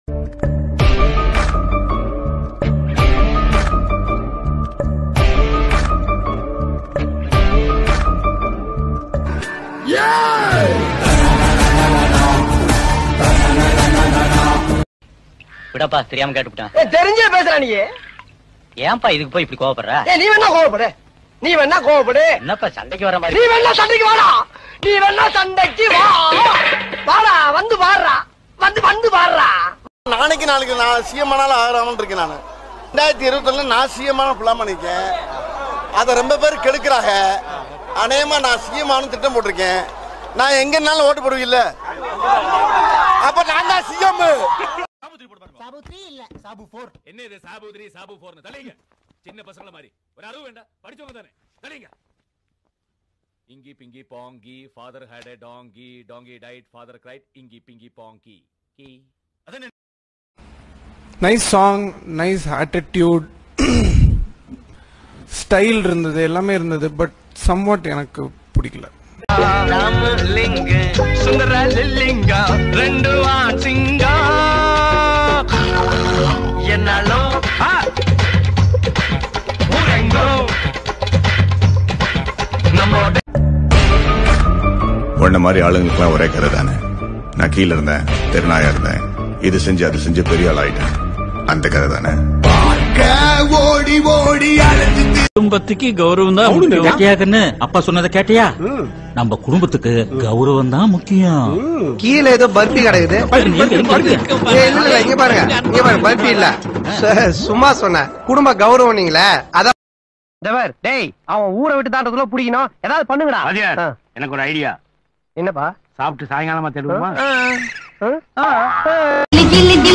விடப்பா தெரியாம கேட்டுவிட்டேன் ஏய், தெரிஞ்சே பேசுறா நீ ஏன்பா இதுக்கு போய் இப்படி கோவப்படுற ஏய், நீ வேணா கோவப்படு நீ வேணா கோவப்படு என்னப்பா சண்டைக்கு வர நீ மாதிரி வேணா சண்டைக்கு வாடா நீ வேணா சண்டைக்கு வா வாடா வந்து பாடுறா வந்து வந்து பாடுறா நாளைக்கு நாளைக்கு நான் சிஎம் ஆனாலும் ஆகிறாமல் இருக்கேன் நான் ரெண்டாயிரத்தி இருபத்தொன்னு நான் சிஎம் ஆன பிளான் பண்ணிருக்கேன் அதை ரொம்ப பேர் கெடுக்கிறாங்க அநேகமா நான் சிஎம் ஆனு திட்டம் போட்டிருக்கேன் நான் எங்கன்னாலும் ஓட்டு போடுவீல்ல அப்ப நான் தான் சிஎம் என்ன இது சாபு த்ரீ சாபு போர்னு தலைங்க சின்ன பசங்கள மாதிரி ஒரு அறிவு வேண்டாம் படிச்சவங்க தானே தலைங்க inky pinky ponky father had a donkey donkey died father cried inky pinky ponky கி அதான் nice song nice attitude style இருந்தது எல்லாமே இருந்தது பட் சம்வாட் எனக்கு பிடிக்கல ராமலிங்க சுந்தரலிங்க ரெண்டு வாசிங்க என்னாலும் ஊரெங்கோ நம்மோட உன்ன மாதிரி ஆளுங்களுக்குலாம் ஒரே கதை தானே நான் கீழ இருந்தேன் தெருநாயா இருந்தேன் இது செஞ்சு அது செஞ்சு பெரிய ஆள் ஆயிட்டேன் அந்த கதை தானே ஓடி ஓடி அழைஞ்சு குடும்பத்துக்கு கௌரவம் தான் முக்கியம் கேட்டியாக்குன்னு அப்பா சொன்னதை கேட்டியா நம்ம குடும்பத்துக்கு கௌரவம் தான் முக்கியம் கீழே ஏதோ பர்பி கிடக்குது ஏய், இல்ல, இல்ல, இங்க பாருங்க இங்க பாருங்க பர்பி இல்ல சு- சும்மா சொன்னேன் குடும்ப கௌரவம் நீங்களே அதான் தேவர் டேய் அவன் ஊரை விட்டு தாண்டதுல பிடிக்கணும் ஏதாவது பண்ணுங்கடா ஆ. எனக்கு ஒரு ஐடியா என்னப்பா சாப்பிட்டு சாயங்காலமா தேடுவோமா ஆ, ஆ, ஆ. கிளி கிளி